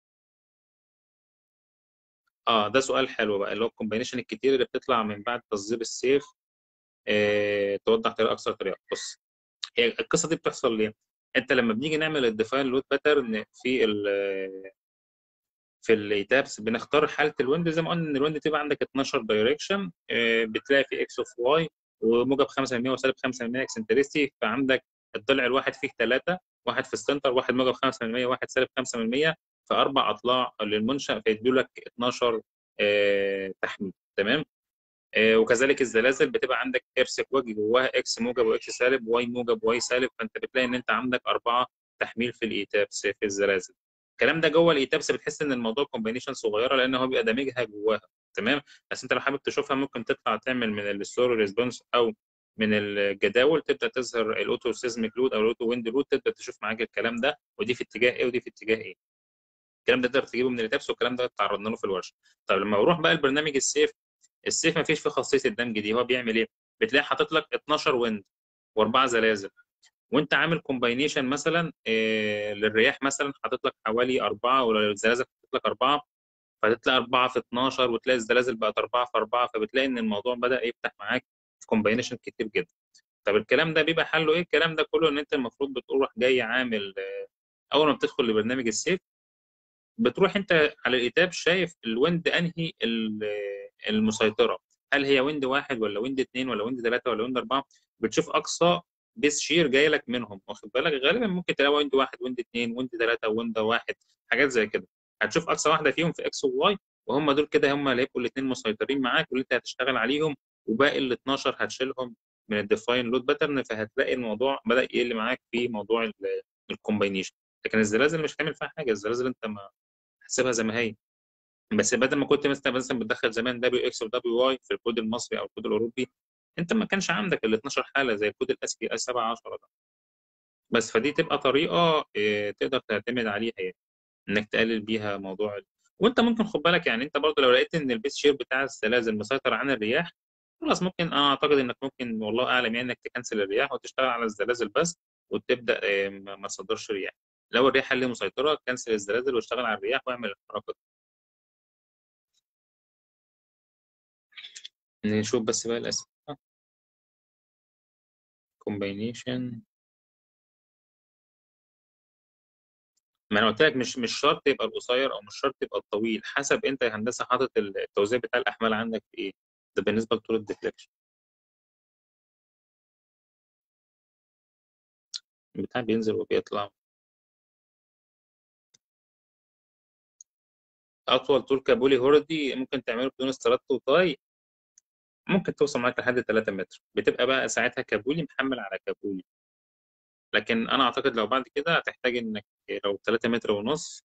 اه ده سؤال حلو بقى اللي هو الكومبينيشن الكتير اللي بتطلع من بعد تصدير السيف آه توضح طريقه اكثر طريقه بص هي القصه دي بتحصل ليه؟ انت لما بنيجي نعمل الديفاين لود باترن في في الايتابس بنختار حاله الويند زي ما قلنا ان الويند تبقى عندك 12 دايركشن آه، بتلاقي في اكس اوف واي وموجب 5% وسالب 5% اكسنتريستي فعندك الضلع الواحد فيه ثلاثه واحد في السنتر واحد موجب 5% واحد سالب 5% فاربع اطلاع للمنشا فيدوا لك 12 آه، تحميل تمام آه، وكذلك الزلازل بتبقى عندك ارسك جواها اكس موجب واكس سالب واي موجب واي سالب فانت بتلاقي ان انت عندك اربعه تحميل في الايتابس في الزلازل الكلام ده جوه الايتابس بتحس ان الموضوع كومبينيشن صغيره لان هو بيبقى دامجها جواها تمام بس انت لو حابب تشوفها ممكن تطلع تعمل من الستوري ريسبونس او من الجداول تبدا تظهر الاوتو سيزميك لود او الاوتو ويند لود تبدا تشوف معاك الكلام ده ودي في اتجاه ايه ودي في اتجاه ايه الكلام ده تقدر تجيبه من الايتابس والكلام ده تعرضنا له في الورشه طيب لما بروح بقى البرنامج السيف السيف ما فيش فيه خاصيه الدمج دي هو بيعمل ايه بتلاقي حاطط لك 12 ويند واربعه زلازل وانت عامل كومباينيشن مثلا إيه للرياح مثلا حاطط لك حوالي اربعه وللزلازل حاطط لك اربعه فتلاقي اربعه في 12 وتلاقي الزلازل بقت اربعه في اربعه فبتلاقي ان الموضوع بدا يفتح معاك في كومباينيشن كتير جدا. طب الكلام ده بيبقى حله ايه؟ الكلام ده كله ان انت المفروض بتروح جاي عامل اول ما بتدخل لبرنامج السيف بتروح انت على الايتاب شايف الويند انهي المسيطره هل هي ويند واحد ولا ويند اثنين ولا ويند ثلاثه ولا ويند اربعه بتشوف اقصى بيس شير جاي لك منهم واخد بالك غالبا ممكن تلاقي ويند واحد ويند اثنين ويند ثلاثه ويند واحد حاجات زي كده هتشوف اقصى واحده فيهم في اكس وواي وهم دول كده هم اللي هيبقوا الاثنين مسيطرين معاك واللي انت هتشتغل عليهم وباقي ال 12 هتشيلهم من الديفاين لود باترن فهتلاقي الموضوع بدا يقل معاك في موضوع الكومباينيشن لكن الزلازل مش هتعمل فيها حاجه الزلازل انت ما هتسيبها زي ما هي بس بدل ما كنت مثلا مثلا بتدخل زمان دبليو اكس ودبليو واي في الكود المصري او الكود الاوروبي انت ما كانش عندك ال 12 حاله زي الكود الاسكي اس 7 10 ده بس فدي تبقى طريقه إيه، تقدر تعتمد عليها يعني انك تقلل بيها موضوع ال... وانت ممكن خد بالك يعني انت برضه لو لقيت ان البيس شير بتاع الزلازل مسيطر عن الرياح خلاص ممكن انا اعتقد انك ممكن والله اعلم يعني انك تكنسل الرياح وتشتغل على الزلازل بس وتبدا إيه، ما ما تصدرش رياح لو الرياح اللي مسيطره كنسل الزلازل واشتغل على الرياح واعمل الحركه دي نشوف بس بقى الاسئله كومباينيشن ما انا قلت لك مش مش شرط يبقى القصير او مش شرط يبقى الطويل حسب انت يا هندسه حاطط التوزيع بتاع الاحمال عندك في ايه ده بالنسبه لطول الديفليكشن بتاع بينزل وبيطلع اطول طول كابولي هوردي ممكن تعمله بدون استرات وطاي ممكن توصل معاك لحد 3 متر بتبقى بقى ساعتها كابولي محمل على كابولي لكن انا اعتقد لو بعد كده هتحتاج انك لو 3 متر ونص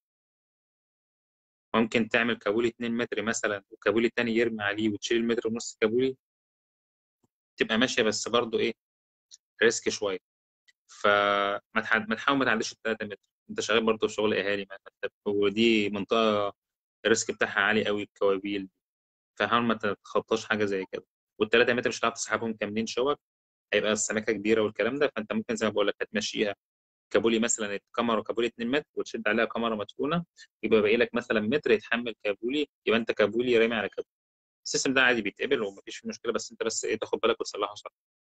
ممكن تعمل كابولي 2 متر مثلا وكابولي تاني يرمي عليه وتشيل المتر ونص كابولي تبقى ماشيه بس برضو ايه ريسك شويه فما تح- ما تحاول ما تعديش ال 3 متر انت شغال برضو في شغل اهالي ما ما- ودي منطقه الريسك بتاعها عالي قوي الكوابيل فحاول ما تتخطاش حاجه زي كده والثلاثة متر مش هتعرف تسحبهم كاملين شوك هيبقى السمكه كبيره والكلام ده فانت ممكن زي ما بقول لك هتمشيها كابولي مثلا الكاميرا كابولي 2 متر وتشد عليها كاميرا مدفونه يبقى باقي لك مثلا متر يتحمل كابولي يبقى انت كابولي رامي على كابولي السيستم ده عادي بيتقبل ومفيش فيه مشكله بس انت بس ايه تاخد بالك وتصلحه صح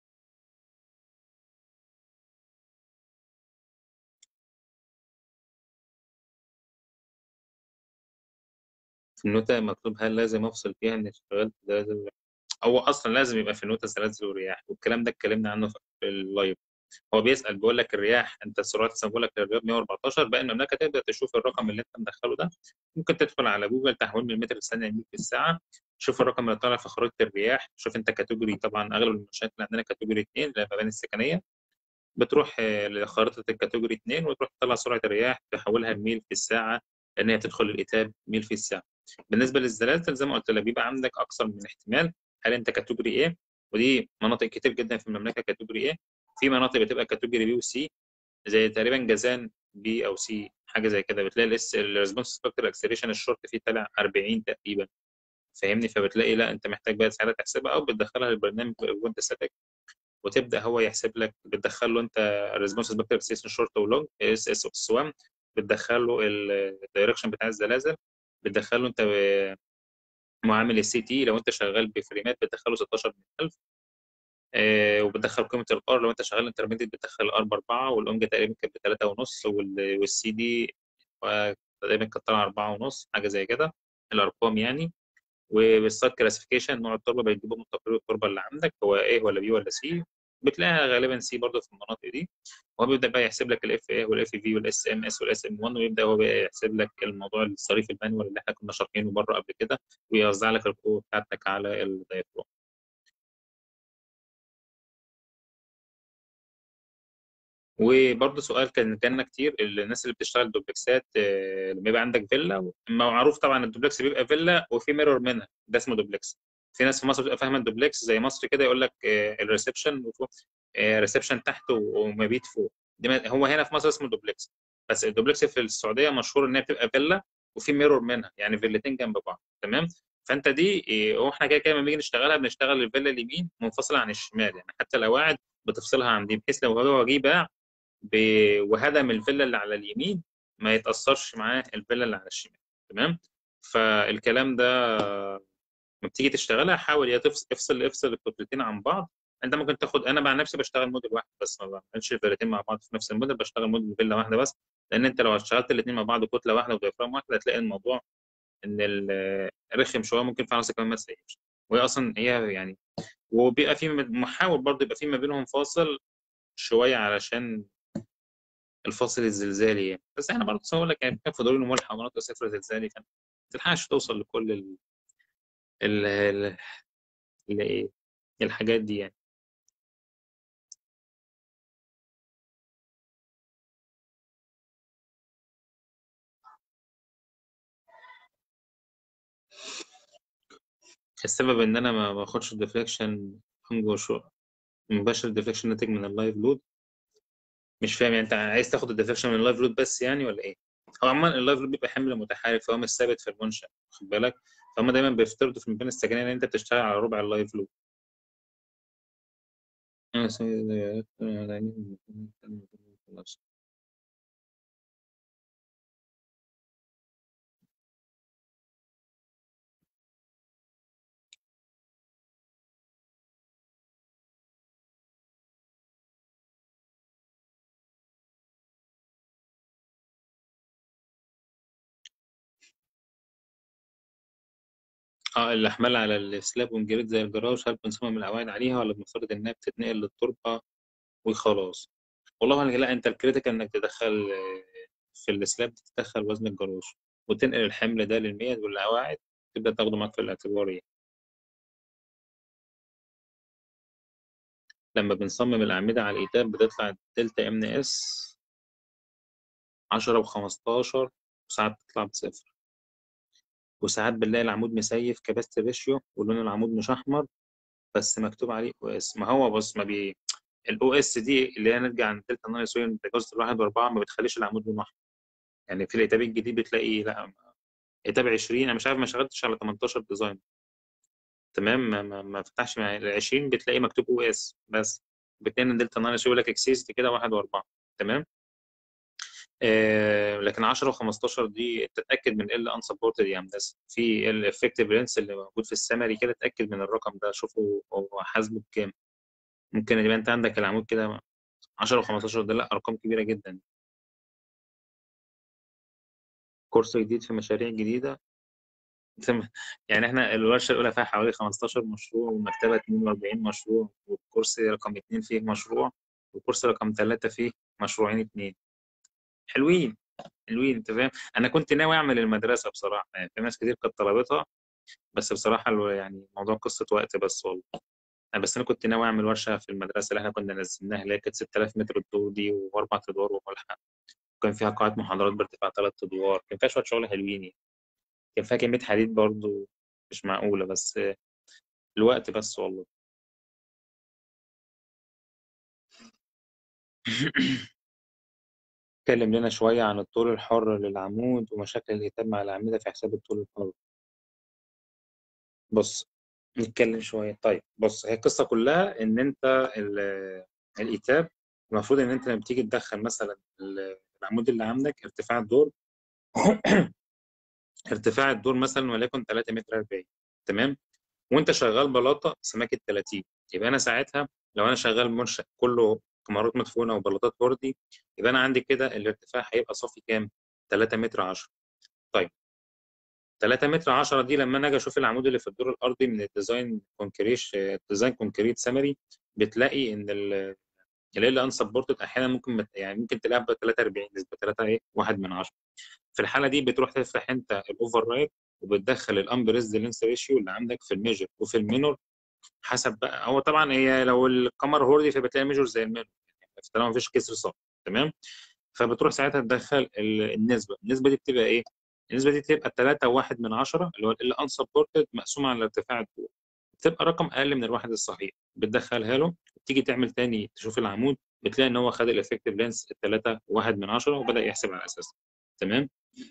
في النوتة مكتوب هل لازم افصل فيها اني اشتغلت زلازل هو اصلا لازم يبقى في النوتة زلازل ورياح والكلام ده اتكلمنا عنه في اللايف هو بيسال بيقول لك الرياح انت السرعات مثلا بيقول لك الرياض 114 باقي المملكه تقدر تشوف الرقم اللي انت مدخله ده ممكن تدخل على جوجل تحويل من متر الثانيه لميل في الساعه شوف الرقم اللي طالع في خريطه الرياح شوف انت كاتيجوري طبعا اغلب المنشات اللي عندنا كاتيجوري 2 اللي هي المباني السكنيه بتروح آه، لخريطه الكاتيجوري 2 وتروح تطلع سرعه الرياح تحولها لميل في الساعه لان هي بتدخل الاتاب ميل في الساعه بالنسبه للزلازل زي ما قلت لك بيبقى عندك اكثر من احتمال هل انت كاتيجوري ايه ودي مناطق كتير جدا في المملكه كاتيجوري ايه في مناطق بتبقى كاتيجوري بي وسي زي تقريبا جازان بي او سي حاجه زي كده بتلاقي الاس الريسبونس سبكتر اكسلريشن الشورت فيه طالع 40 تقريبا فاهمني فبتلاقي لا انت محتاج بقى ساعتها تحسبها او بتدخلها للبرنامج وانت ساتك وتبدا هو يحسب لك بتدخل له انت الريسبونس سبكتر اكسلريشن شورت ولونج اس اس اس 1 بتدخل له الدايركشن بتاع الزلازل بتدخل له انت معامل السي تي لو انت شغال بفريمات بتدخله 16000 آه، وبتدخل قيمه الار لو انت شغال انترميديت بتدخل الار ب 4 والاونجا تقريبا كانت ب 3 ونص والسي دي تقريبا كانت طالعه 4 ونص حاجه زي كده الارقام يعني وبالسايت كلاسيفيكيشن نوع التربه بيجيبوا من تقرير التربه اللي عندك هو ايه ولا بي ولا سي بتلاقيها غالبا سي برضه في المناطق دي وهو بيبدا بقى يحسب لك الاف اي والاف في والاس ام اس والاس ام 1 ويبدا هو بقى يحسب لك الموضوع الصريف المانوال اللي احنا كنا شارحينه بره قبل كده ويوزع لك القوه بتاعتك على الدايفرام وبرضه سؤال كان جالنا كتير الناس اللي بتشتغل دوبلكسات آه، لما يبقى عندك فيلا معروف طبعا الدوبلكس بيبقى فيلا وفي ميرور منها ده اسمه دوبلكس في ناس في مصر بتبقى فاهمه الدوبلكس زي مصر كده يقول لك آه، الريسبشن وفوق آه، ريسبشن تحت ومبيت فوق دي ما- هو هنا في مصر اسمه دوبلكس بس الدوبلكس في السعوديه مشهور ان هي بتبقى فيلا وفي ميرور منها يعني فيلتين جنب بعض تمام فانت دي آه، هو احنا كده كده لما بنيجي نشتغلها بنشتغل الفيلا اليمين منفصله عن الشمال يعني حتى القواعد بتفصلها عن دي بحيث لو هو جه باع ب- وهدم الفيلا اللي على اليمين ما يتأثرش معاه الفيلا اللي على الشمال تمام فالكلام ده لما بتيجي تشتغلها حاول يا تفصل افصل افصل الكتلتين عن بعض انت ممكن تاخد انا مع نفسي بشتغل موديل واحد بس ما بعملش الفيلتين مع بعض في نفس الموديل بشتغل موديل فيلا واحده بس لان انت لو اشتغلت الاثنين مع بعض كتله واحده وديافرام واحده هتلاقي الموضوع ان ال- رخم شويه ممكن فعلا كمان ما تسيبش وهي اصلا هي يعني وبيبقى في محاول برضه يبقى في ما بينهم فاصل شويه علشان الفاصل الزلزالي يعني بس احنا برضه بقول لك يعني كان في دورين وملحق ومناطق صفر زلزالي فما تلحقش توصل لكل ال ال ال ال- إيه؟ الحاجات دي يعني السبب ان انا ما باخدش الديفليكشن مباشر الديفليكشن ناتج من اللايف لود مش فاهم يعني انت عايز تاخد الديفليكشن من اللايف لود بس يعني ولا ايه هو عموما اللايف لود بيبقى حمل متحرك فهو مش ثابت في المنشأ واخد بالك فهم دايما بيفترضوا في المكان السكني ان انت بتشتغل على ربع اللايف لود اه الاحمال على السلاب والجريد زي الجراج هل بنصمم القواعد عليها ولا بنفترض انها بتتنقل للتربه وخلاص والله انا لا انت الكريتيكال انك تدخل آه، في السلاب تدخل وزن الجراج وتنقل الحمل ده للمية والقواعد تبدا تاخده معاك في الاعتبار يعني لما بنصمم الاعمده على الايتاب بتطلع دلتا ام اس 10 و15 وساعات بتطلع بصفر وساعات بنلاقي العمود مسيف كباست ريشيو ولون العمود مش احمر بس مكتوب عليه او اس ما هو بص ما بي الاو اس دي اللي هي نرجع عن دلتا ناقص يساوي تجاوز الواحد واربعه ما بتخليش العمود لونه احمر يعني في الاتاب الجديد بتلاقي لا اتاب 20 انا مش عارف ما شغلتش على 18 ديزاين تمام ما, ما, ما فتحش مع ال 20 بتلاقي مكتوب او اس بس بتلاقي دلتا ناقص يقول لك اكسيست كده واحد واربعه تمام آه لكن 10 و15 دي تتاكد من ال انسبورتد يا هندسه في الافكتيف رينس اللي موجود في السمري كده اتاكد من الرقم ده شوفوا هو حاسبه بكام ممكن يبقى انت عندك العمود كده 10 و15 ده لا ارقام كبيره جدا كورس جديد في مشاريع جديده يعني احنا الورشه الاولى فيها حوالي 15 مشروع والمكتبه 42 مشروع والكورس رقم 2 فيه مشروع والكورس رقم 3 فيه مشروعين اثنين حلوين حلوين انت فاهم انا كنت ناوي اعمل المدرسه بصراحه يعني في ناس كتير كانت طلبتها بس بصراحه يعني الموضوع قصه وقت بس والله بس انا كنت ناوي اعمل ورشه في المدرسه اللي احنا كنا نزلناها اللي هي كانت 6000 متر الدور دي واربع ادوار وملحق وكان فيها قاعه محاضرات بارتفاع ثلاث ادوار كان فيها شويه شغل حلوين يعني كان فيها كميه حديد برضو مش معقوله بس الوقت بس والله اتكلم لنا شوية عن الطول الحر للعمود ومشاكل الإتاب مع الأعمدة في حساب الطول الحر بص نتكلم شوية طيب بص هي القصة كلها إن أنت الإتاب المفروض إن أنت لما بتيجي تدخل مثلا العمود اللي عندك ارتفاع الدور ارتفاع الدور مثلا وليكن 3 متر 40 تمام وانت شغال بلاطه سماكه 30 يبقى انا ساعتها لو انا شغال منشأ كله كمارات مدفونه وبلاطات بوردي يبقى انا عندي كده الارتفاع هيبقى صافي كام 3 متر 10 طيب 3 متر 10 دي لما انا اجي اشوف العمود اللي في الدور الارضي من الديزاين كونكريش ديزاين كونكريت سمري بتلاقي ان ال ال انسبورتد احيانا ممكن يعني ممكن تلاقيها ب 43 نسبه 3 ايه 1 من 10 في الحاله دي بتروح تفتح انت الاوفر رايد وبتدخل الامبريز لينس ريشيو اللي عندك في الميجر وفي المينور حسب بقى هو طبعا هي لو القمر هوردي فبتلاقي ميجر زي المينور يعني طالما مفيش كسر صح تمام فبتروح ساعتها تدخل النسبه النسبه دي بتبقى ايه النسبه دي بتبقى 3 1 من 10 اللي هو ال unsupported مقسومه على ارتفاع الدور بتبقى رقم اقل من الواحد الصحيح بتدخلها له تيجي تعمل تاني تشوف العمود بتلاقي ان هو خد الافكتيف لينس 3 1 من 10 وبدا يحسب على اساسه تمام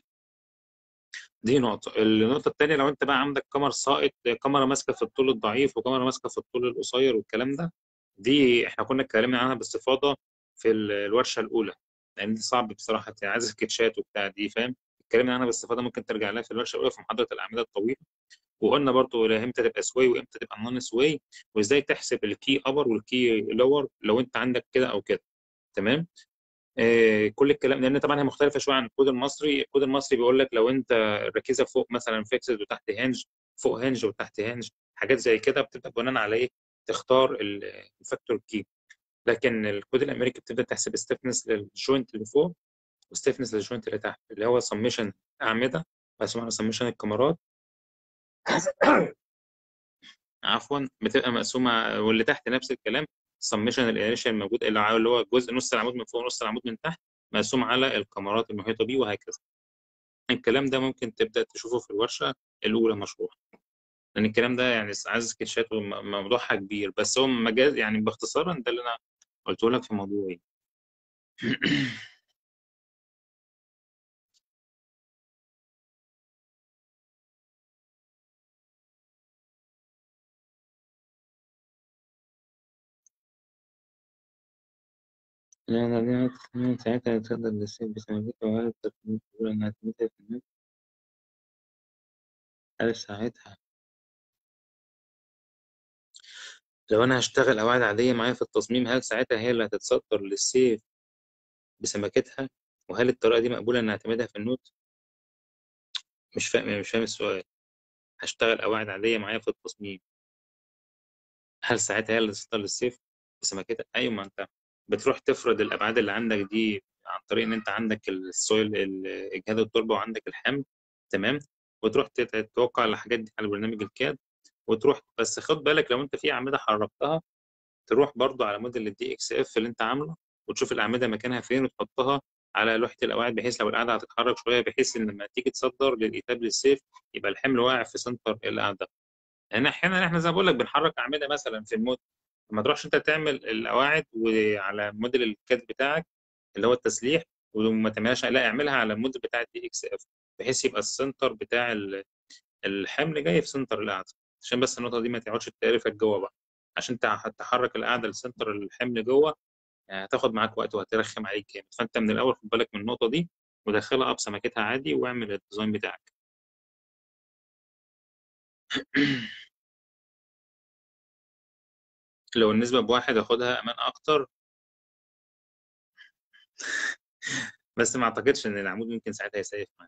دي نقطة النقطة الثانية لو أنت بقى عندك كاميرا سائط كاميرا ماسكة في الطول الضعيف وكاميرا ماسكة في الطول القصير والكلام ده دي احنا كنا اتكلمنا عنها باستفاضة في الورشة الأولى لأن دي صعب بصراحة عايز سكتشات وبتاع دي فاهم اتكلمنا عنها باستفاضة ممكن ترجع لها في الورشة الأولى في محاضرة الأعمدة الطويلة وقلنا برضو امتى تبقى سواي وامتى تبقى نون سواي وازاي تحسب الكي ابر والكي لور لو انت عندك كده او كده تمام آه كل الكلام لان طبعا هي مختلفه شويه عن الكود المصري الكود المصري بيقول لك لو انت الركيزه فوق مثلا فيكسد وتحت هنج فوق هنج وتحت هنج حاجات زي كده بتبقى بناء على ايه تختار الفاكتور كي لكن الكود الامريكي بتبدا تحسب ستيفنس للجوينت اللي فوق وستيفنس للجوينت اللي تحت اللي هو سميشن اعمده مقسوم على سميشن الكاميرات عفوا بتبقى مقسومه واللي تحت نفس الكلام سميشن الانيشال الموجود اللي هو جزء نص العمود من فوق ونص العمود من تحت مقسوم على الكاميرات المحيطه بيه وهكذا الكلام ده ممكن تبدا تشوفه في الورشه الاولى مشروع لان الكلام ده يعني عايز سكتشات وموضوعها كبير بس هو مجاز يعني باختصارا ده اللي انا قلته لك في موضوعي يعني أنا ساعتها تقدر تسيب بسمكتها وهل تقدر تقول إنها تمثل في النت هل ساعتها لو أنا هشتغل قواعد عادية معايا في التصميم هل ساعتها هي اللي هتتصدر للسيف بسمكتها وهل الطريقة دي مقبولة إن أعتمدها في النوت؟ مش فاهم مش فاهم السؤال هشتغل قواعد عادية معايا في التصميم هل ساعتها هي اللي تتصدر للسيف بسمكتها؟ أيوة ما أنت بتروح تفرض الأبعاد اللي عندك دي عن طريق إن أنت عندك السويل إجهاد التربة وعندك الحمل تمام وتروح تتوقع الحاجات دي على برنامج الكاد وتروح بس خد بالك لو انت في اعمده حركتها تروح برضو على موديل الدي اكس اف اللي انت عامله وتشوف الاعمده مكانها فين وتحطها على لوحه القواعد بحيث لو القاعده هتتحرك شويه بحيث ان لما تيجي تصدر للايتاب للسيف يبقى الحمل واقع في سنتر القاعده لان احيانا احنا زي ما بقول لك بنحرك اعمده مثلا في المود ما تروحش انت تعمل القواعد وعلى موديل الكاد بتاعك اللي هو التسليح وما تعملهاش لا اعملها على الموديل بتاع الدي اكس اف بحيث يبقى السنتر بتاع الحمل جاي في سنتر القاعده عشان بس النقطه دي ما تقعدش تعرفك جوه بقى عشان تحرك القاعده لسنتر الحمل جوه يعني هتاخد معاك وقت وهترخم عليك جامد فانت من الاول خد بالك من النقطه دي ودخلها اب سمكتها عادي واعمل الديزاين بتاعك لو النسبه بواحد اخدها امان اكتر بس ما اعتقدش ان العمود ممكن ساعتها يسيف معاك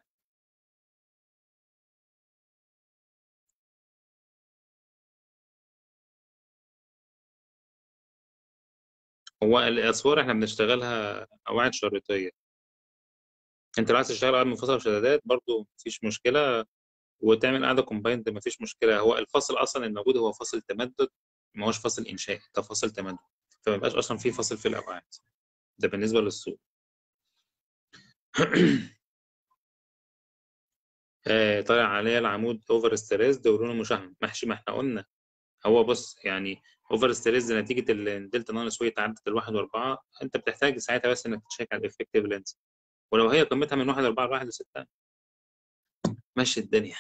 هو الاسوار احنا بنشتغلها قواعد شريطيه انت لو عايز تشتغل قواعد منفصله وشدادات برضو مفيش مشكله وتعمل قاعده كومبايند مفيش مشكله هو الفاصل اصلا الموجود هو فاصل تمدد ما هوش فاصل انشاء ده فاصل تمدد فما يبقاش اصلا في فاصل في القواعد ده بالنسبه للسوق آه طالع عليه العمود اوفر ستريسد ولونه مشحم محشي ما احنا قلنا هو بص يعني اوفر ستريس نتيجه الدلتا ناقص ويت عدت الواحد واربعه انت بتحتاج ساعتها بس انك تشيك على الافكتيف لينس ولو هي قيمتها من واحد اربعه لواحد سته مشي الدنيا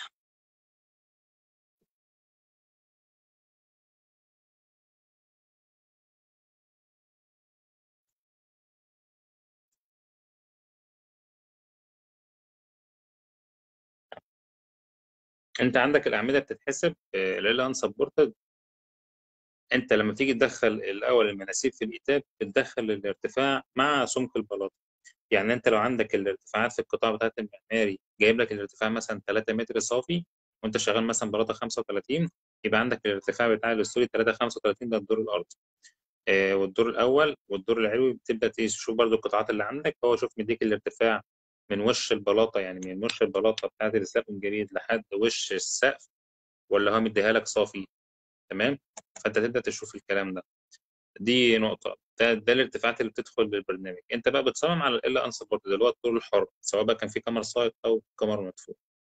انت عندك الاعمده بتتحسب ال انسبورتد انت لما تيجي تدخل الاول المناسيب في الايتاب بتدخل الارتفاع مع سمك البلاطه يعني انت لو عندك الارتفاعات في القطاع بتاعت المعماري جايب لك الارتفاع مثلا 3 متر صافي وانت شغال مثلا بلاطه 35 يبقى عندك الارتفاع بتاع الاسطوري 3 35 ده الدور الارضي آه والدور الاول والدور العلوي بتبدا تشوف برضو القطاعات اللي عندك فهو شوف مديك الارتفاع من وش البلاطه يعني من وش البلاطه بتاعت السقف الجديد لحد وش السقف ولا هو مديها لك صافي تمام فانت تبدا تشوف الكلام ده دي نقطه ده, ده الارتفاعات اللي بتدخل للبرنامج انت بقى بتصمم على ال انسبورت اللي هو الطول الحر سواء بقى كان في كاميرا سايت او كاميرا مدفوع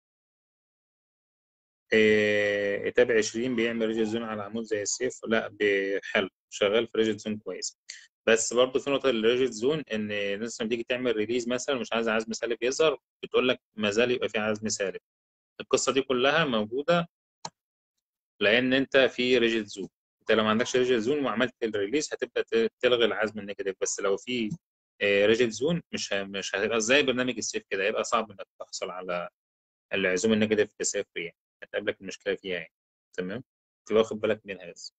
إيه اتابع 20 بيعمل ريجل زون على عمود زي السيف لا حلو شغال في ريجل زون كويس بس برضه في نقطه الريجل زون ان الناس لما تيجي تعمل ريليز مثلا مش عايز عزم سالب يظهر بتقول لك ما زال يبقى في عزم سالب القصه دي كلها موجوده لان انت في ريجل زون انت لو ما عندكش ريجل زون وعملت الريليز هتبدا تلغي العزم النيجاتيف بس لو في ريجل زون مش مش هتبقى زي برنامج السيف كده هيبقى صعب انك تحصل على العزوم النيجاتيف كصفر يعني هتقابلك المشكله فيها يعني تمام تبقى واخد بالك منها بس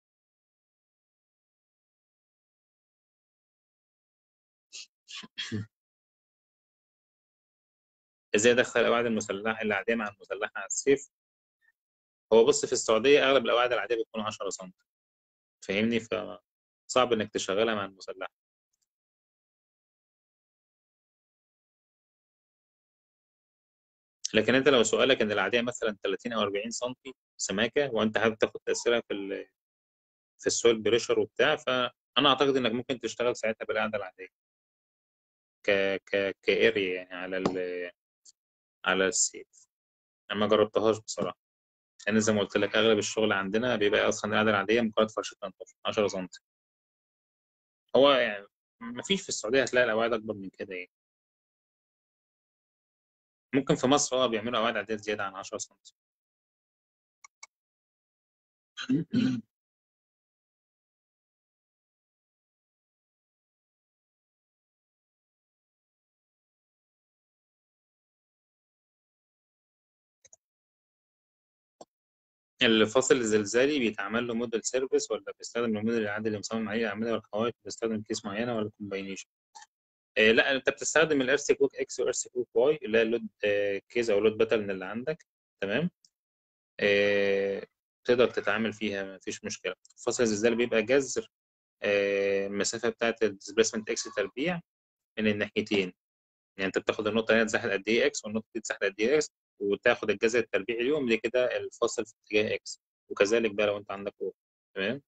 ازاي ادخل القواعد المسلحه العاديه مع المسلحه على السيف هو بص في السعوديه اغلب القواعد العاديه بتكون 10 سم فاهمني فصعب انك تشغلها مع المسلحه لكن انت لو سؤالك ان العاديه مثلا 30 او 40 سم سماكه وانت حابب تاخد تاثيرها في في السويل بريشر وبتاع فانا اعتقد انك ممكن تشتغل ساعتها بالقاعده العاديه ك ك كاريا يعني على ال على السيف انا ما جربتهاش بصراحه انا زي ما قلت لك اغلب الشغل عندنا بيبقى اصلا القعده العاديه مجرد فرشه تنظيف 10 سم هو يعني ما فيش في السعوديه هتلاقي القواعد اكبر من كده يعني ممكن في مصر اه بيعملوا قواعد عاديه زياده عن 10 سم الفاصل الزلزالي بيتعمل له موديل سيرفيس ولا بيستخدم الموديل العادي اللي مصمم عليه الأعمدة والحوائط بيستخدم كيس معينة ولا كومباينيشن؟ آه لا انت بتستخدم الارث كوك اكس وارث كوك واي اللي هي اللود آه كيس او لود باترن اللي عندك تمام آه تقدر تتعامل فيها مفيش مشكله الفاصل الزلزالي بيبقى جذر آه المسافه بتاعت الديسبيسمنت اكس تربيع من الناحيتين يعني انت بتاخد النقطه هنا تزحل قد ايه اكس والنقطه دي تزحل قد ايه اكس وتاخد الجذر التربيعي اليوم دي كده الفاصل في اتجاه اكس وكذلك بقى لو انت عندك او تمام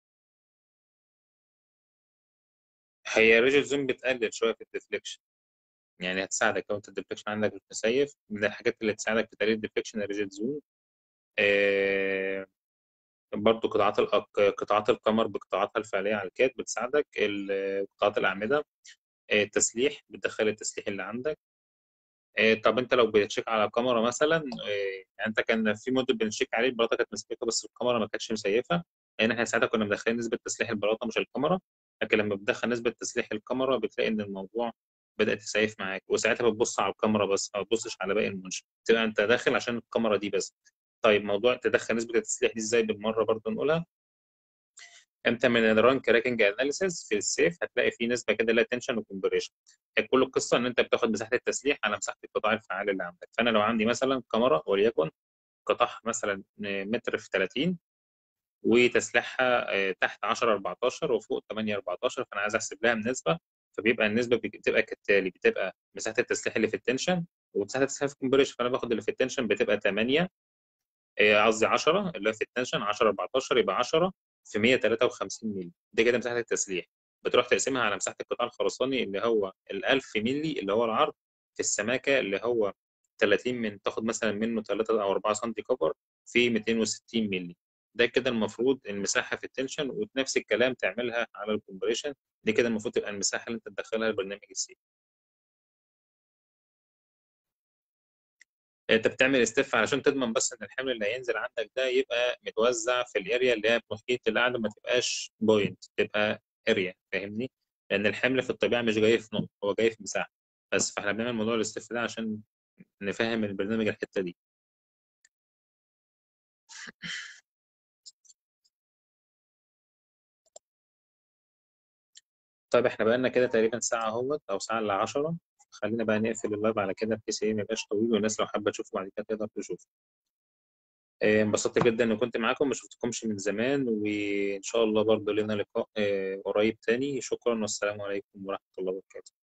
هي ريجل زوم بتقلل شويه في الديفليكشن يعني هتساعدك لو انت الديفليكشن عندك مش مسيف من الحاجات اللي تساعدك في تقليل الديفليكشن الريجل زوم آه برضو قطاعات الأق- قطاعات القمر بقطاعاتها الفعليه على الكاد بتساعدك ال- قطاعات الاعمده آه، التسليح بتدخل التسليح اللي عندك آه، طب انت لو بتشيك على كاميرا مثلا آه، يعني انت كان في موديل بنشيك عليه البلاطه كانت مسيفه بس الكاميرا ما كانتش مسيفه لان احنا ساعتها كنا مدخلين نسبه تسليح البلاطه مش الكاميرا لكن لما بتدخل نسبه تسليح الكاميرا بتلاقي ان الموضوع بدات تسيف معاك وساعتها بتبص على الكاميرا بس ما بتبصش على باقي المنشأ تبقى انت داخل عشان الكاميرا دي بس طيب موضوع تدخل نسبه التسليح دي ازاي بالمره برضه نقولها انت من الران كراكنج اناليسيس في السيف هتلاقي في نسبه كده لا تنشن وكومبريشن كل القصه ان انت بتاخد مساحه التسليح على مساحه القطاع الفعال اللي عندك فانا لو عندي مثلا كاميرا وليكن قطعها مثلا متر في 30 وتسليحها آه، تحت 10 14 وفوق 8 14 فانا عايز احسب لها النسبه فبيبقى النسبه بتبقى كالتالي بتبقى مساحه التسليح اللي في التنشن ومساحه التسليح في الكومبريشن فانا باخد اللي في التنشن بتبقى 8 آه، قصدي 10 اللي هو في التنشن 10 14 يبقى 10 في 153 مللي دي كده مساحه التسليح بتروح تقسمها على مساحه القطاع الخرساني اللي هو ال 1000 مللي اللي هو العرض في السماكه اللي هو 30 من تاخد مثلا منه 3 او 4 سم كفر في 260 مللي ده كده المفروض المساحه في التنشن ونفس الكلام تعملها على الكومبريشن دي كده المفروض تبقى المساحه اللي انت تدخلها لبرنامج السي انت بتعمل استف علشان تضمن بس ان الحمل اللي هينزل عندك ده يبقى متوزع في الاريا اللي هي محيط القعده ما تبقاش بوينت تبقى اريا فاهمني لان الحمل في الطبيعه مش جاي في نقطه هو جاي في مساحه بس فاحنا بنعمل موضوع الاستف ده عشان نفهم البرنامج الحته دي طيب احنا بقالنا كده تقريبا ساعه اهوت او ساعه الا 10 خلينا بقى نقفل اللايف على كده بحيث ايه ما يبقاش طويل والناس لو حابه تشوفه بعد كده تقدر تشوفه آه، انبسطت جدا ان كنت معاكم ما شفتكمش من زمان وان شاء الله برضه لنا لقاء آه، قريب تاني شكرا والسلام عليكم ورحمه الله وبركاته